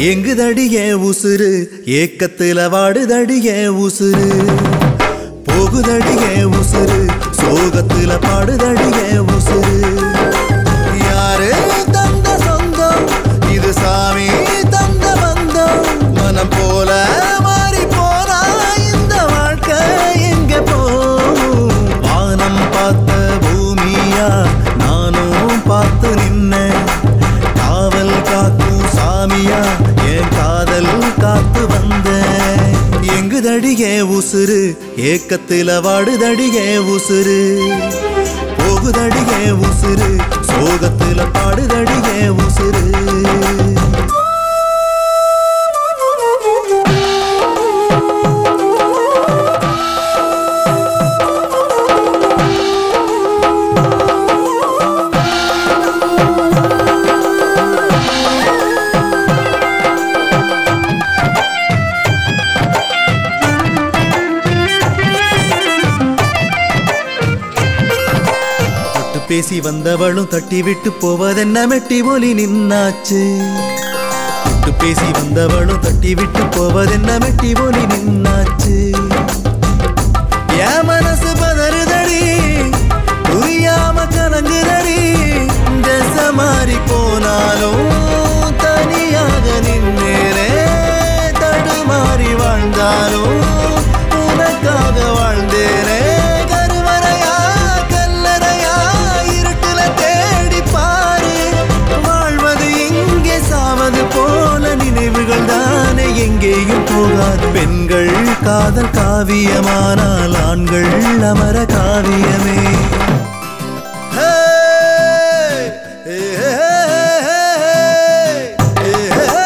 எங்குதடிய உசுரு ஏக்கத்துல வாடுதடிய உசுரு போகுதடிய உசுரு சோகத்துல பாடுதடிய உசுரு யாரு தந்த சொந்தம் இது சாமி தந்த பந்தம் மனம் போல மாறி போனா இந்த வாழ்க்கை எங்க போகும் வானம் பார்த்த பூமியா நானும் பார்த்து நின்னேன் காவல் காக்கும் சாமியா என் காதல் காத்து வந்தேன் எங்குதடிய உசுரு ஏக்கத்துல வாடுதடிய உசுரு போகுதடிய உசுரு சோகத்துல பாடுதடிய உசுரு தொட்டு பேசி வந்தவளும் தட்டி விட்டு போவதென்ன மெட்டி ஒலி நின்னாச்சு தொட்டு பேசி வந்தவளும் தட்டி விட்டு போவதென்ன மெட்டி ஒலி நின்னாச்சு என் மனசு பதறுதடி புரியாம கலங்குதடி தச மாறி போனாலும் தனியாக நின்னேனே தடுமாறி வாழ்ந்தாலும் உனக்காக வாழ்ந்தேனே கருவறையா கல்லறையா இருட்டுல தேடி பாரு வாழ்வது இங்கே சாவது போல நினைவுகள் தானே எங்கேயும் போகாது பெண்கள் காதல் காவியமானால் ஆண்கள் அமர காவியமே ஹே! ஹே! ஹே! ஹே!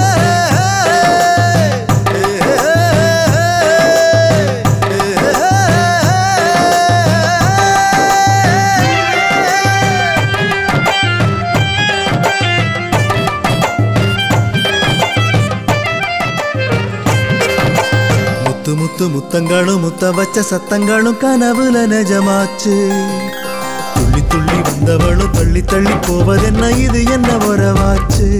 முத்து முத்து முத்தங்களும் முத்த வச்ச சத்தங்களும் கனவுல நிஜமாச்சு துள்ளி துள்ளி வந்தவளும் தள்ளி தள்ளி போவதென்ன இது என்ன உறவாச்சு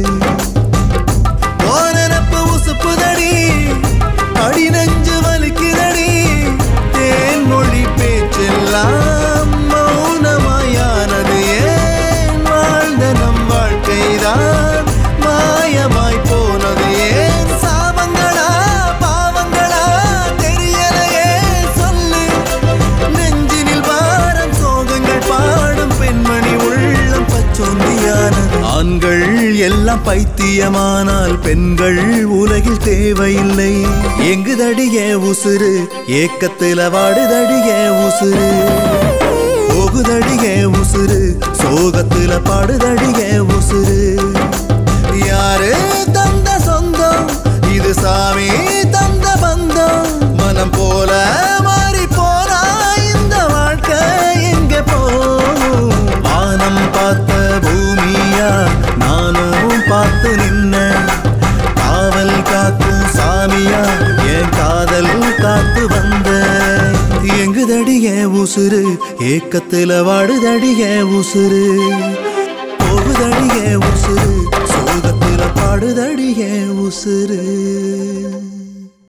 ஓனரப்பு உசுப்புதடி அடி நெஞ்சு வலிக்குதடி தேன் மொழி பேச்செல்லாம் மௌனமாயானது ஏன் வாழ்ந்த நம் வாழ்க்கைதான் மாயமாய் போனது ஏன் சாபங்களா பாவங்களா தெரியலையே சொல்லு நெஞ்சினில் பாரம் சோகங்கள் பாடும் பெண்மணி உள்ளம் பச்சோந்தியானது ஆண்கள் எல்லாம் பைத்தியமானால் பெண்கள் உலகில் தேவையில்லை எங்குதடிய உசுரு ஏக்கத்துல வாடுதடிய உசுரு போகுதடிய உசுரு சோகத்துல பாடுதடிய உசுரு யாரு தந்த சொந்தம் இது சாமி தந்த பந்தம் மனம் போல மாறி போனா இந்த வாழ்க்கை எங்க போகும் வானம் பார்த்த பூமியா நானும் பார்த்து நின்னேன் காவல் காக்கும் சாமியா என் காதல் காத்து வந்த எங்குதடிய உசுரு ஏக்கத்துல வாடுதடிய உசுரு போகுதடிய உசுரு சோகத்துல பாடுதடிய உசுரு